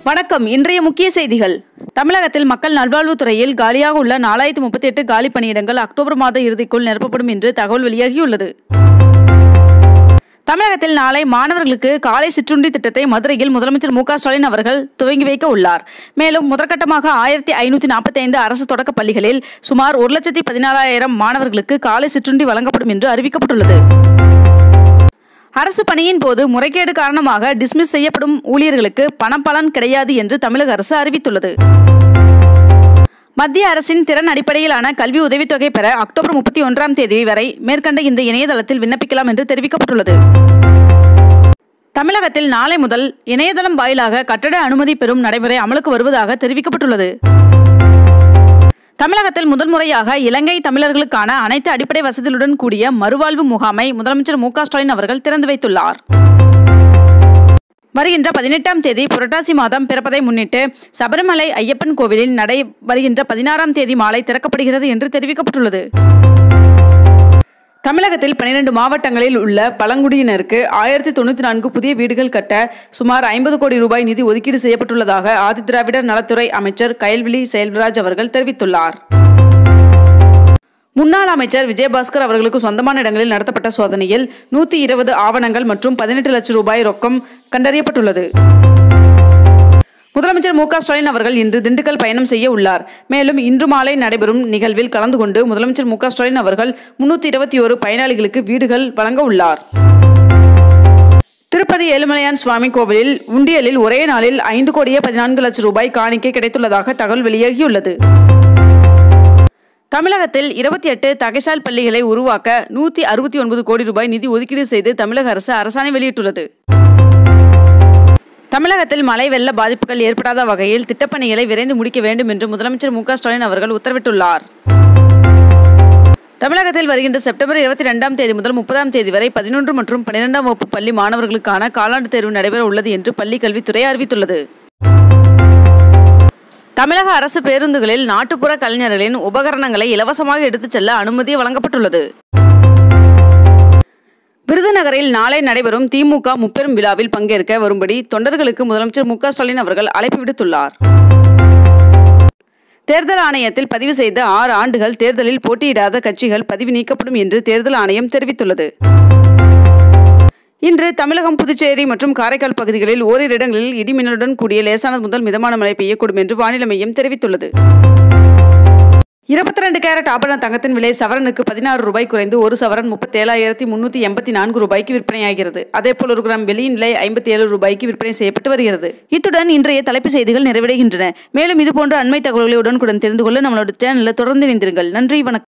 வணக்கம் இன்றைய முக்கிய செய்திகள் தமிழகத்தில் மக்கள் நல்வாழ்வுத்துறையில் காலியாக உள்ள நாலாயிரத்தி முப்பத்தி எட்டு காலி பணியிடங்கள் அக்டோபர் மாத இறுதிக்குள் நிரப்பப்படும் என்று தகவல் வெளியாகியுள்ளது தமிழகத்தில் நாளை மாணவர்களுக்கு காலை சிற்றுண்டி திட்டத்தை மதுரையில் முதலமைச்சர் மு க ஸ்டாலின் அவர்கள் துவங்கி வைக்க உள்ளார் மேலும் முதற்கட்டமாக ஆயிரத்தி ஐநூற்றி நாற்பத்தி ஐந்து அரசு தொடக்கப் பள்ளிகளில் சுமார் ஒரு லட்சத்தி பதினாலாயிரம் மாணவர்களுக்கு காலை சிற்றுண்டி வழங்கப்படும் என்று அறிவிக்கப்பட்டுள்ளது அரசு பணியின் போது முறைகேடு காரணமாக டிஸ்மிஸ் செய்யப்படும் ஊழியர்களுக்கு பணப்பலன் கிடையாது என்று தமிழக அரசு அறிவித்துள்ளது மத்திய அரசின் திறன் அடிப்படையிலான கல்வி உதவித்தொகை பெற அக்டோபர் முப்பத்தி ஒன்றாம் தேதி வரை மேற்கண்ட இந்த இணையதளத்தில் விண்ணப்பிக்கலாம் என்று தெரிவிக்கப்பட்டுள்ளது தமிழகத்தில் நாளை முதல் இணையதளம் வாயிலாக கட்டட அனுமதி பெறும் நடைமுறை அமலுக்கு வருவதாக தெரிவிக்கப்பட்டுள்ளது தமிழகத்தில் முதல் முறையாக இலங்கை தமிழர்களுக்கான அனைத்து அடிப்படை வசதிகளுடன் கூடிய மறுவாழ்வு முகாமை முதலமைச்சர் மு க ஸ்டாலின் அவர்கள் திறந்து வைத்துள்ளார் வருகின்ற பதினெட்டாம் தேதி புரட்டாசி மாதம் பிறப்பதை முன்னிட்டு சபரிமலை ஐயப்பன் கோவிலில் நடை வருகின்ற பதினாறாம் தேதி மாலை திறக்கப்படுகிறது என்று தெரிவிக்கப்பட்டுள்ளது தமிழகத்தில் பனிரெண்டு மாவட்டங்களில் உள்ள பழங்குடியினருக்கு ஆயிரத்தி தொண்ணூற்றி நான்கு புதிய வீடுகள் கட்ட சுமார் ஐம்பது கோடி ரூபாய் நிதி ஒதுக்கீடு செய்யப்பட்டுள்ளதாக ஆதிதிராவிடர் நலத்துறை அமைச்சர் கயல்விழி செயல்ராஜ் அவர்கள் தெரிவித்துள்ளார் முன்னாள் அமைச்சர் விஜயபாஸ்கர் அவர்களுக்கு சொந்தமான இடங்களில் நடத்தப்பட்ட சோதனையில் நூற்றி இருபது ஆவணங்கள் மற்றும் பதினெட்டு லட்சம் ரூபாய் ரொக்கம் கண்டறியப்பட்டுள்ளது முதலமைச்சர் மு க ஸ்டாலின் அவர்கள் இன்று திண்டுக்கல் பயணம் செய்ய உள்ளார் மேலும் இன்று மாலை நடைபெறும் நிகழ்வில் கலந்து கொண்டு முதலமைச்சர் மு க ஸ்டாலின் அவர்கள் முன்னூற்றி இருபத்தி ஒரு பயனாளிகளுக்கு வீடுகள் வழங்க உள்ளார் திருப்பதி ஏழுமலையான் சுவாமி கோவிலில் உண்டியலில் ஒரே நாளில் ஐந்து கோடியே பதினான்கு லட்சம் ரூபாய் காணிக்கை கிடைத்துள்ளதாக தகவல் வெளியாகியுள்ளது தமிழகத்தில் இருபத்தி எட்டு தகைசால் பள்ளிகளை உருவாக்க நூற்றி அறுபத்தி ஒன்பது கோடி ரூபாய் நிதி ஒதுக்கீடு செய்து தமிழக அரசு அரசாணை வெளியிட்டுள்ளது தமிழகத்தில் மழை வெள்ள பாதிப்புகள் ஏற்படாத வகையில் திட்டப்பணிகளை விரைந்து முடிக்க வேண்டும் என்று முதலமைச்சர் மு க ஸ்டாலின் அவர்கள் உத்தரவிட்டுள்ளார் தமிழகத்தில் வருகின்ற செப்டம்பர் இருபத்தி ரெண்டாம் தேதி முதல் முப்பதாம் தேதி வரை பதினொன்று மற்றும் பன்னிரெண்டாம் வகுப்பு பள்ளி மாணவர்களுக்கான காலாண்டு தேர்வு நடைபெற உள்ளது என்று பள்ளி கல்வித்துறை அறிவித்துள்ளது தமிழக அரசு பேருந்துகளில் நாட்டுப்புற கலைஞர்களின் உபகரணங்களை இலவசமாக எடுத்துச் செல்ல அனுமதி வழங்கப்பட்டுள்ளது விருதுநகரில் நாளை நடைபெறும் திமுக முப்பெரும் விழாவில் பங்கேற்க வரும்படி தொண்டர்களுக்கு முதலமைச்சர் மு க ஸ்டாலின் அவர்கள் அழைப்பு விடுத்துள்ளார் தேர்தல் ஆணையத்தில் பதிவு செய்த ஆறு ஆண்டுகள் தேர்தலில் போட்டியிடாத கட்சிகள் பதிவு நீக்கப்படும் என்று தேர்தல் ஆணையம் தெரிவித்துள்ளது இன்று தமிழகம் புதுச்சேரி மற்றும் காரைக்கால் பகுதிகளில் ஓரிரு இடங்களில் இடிமின்னலுடன் கூடிய லேசானது முதல் மிதமான மழை பெய்யக்கூடும் என்று வானிலை மையம் தெரிவித்துள்ளது இருபத்தி ரெண்டு கேரட் ஆபரண தங்கத்தின் விலை சவரனுக்கு பதினாறு ரூபாய் குறைந்து ஒரு சவரன் முப்பத்தேழாயிரத்தி முன்னூற்றி எண்பத்தி நான்கு ரூபாய்க்கு விற்பனையாகிறது அதேபோல் ஒரு கிராம் வெள்ளியின் விலை ஐம்பத்தி ஏழு ரூபாய்க்கு விற்பனை செய்யப்பட்டு வருகிறது இத்துடன் இன்றைய தலைப்புச் செய்திகள் நிறைவடைகின்றன மேலும் இதுபோன்ற அண்மை தகவல்களை உடனுக்குடன் தெரிந்து கொள்ள நம்மளோட சேனலில் தொடர்ந்து இணைந்திருங்கள் நன்றி வணக்கம்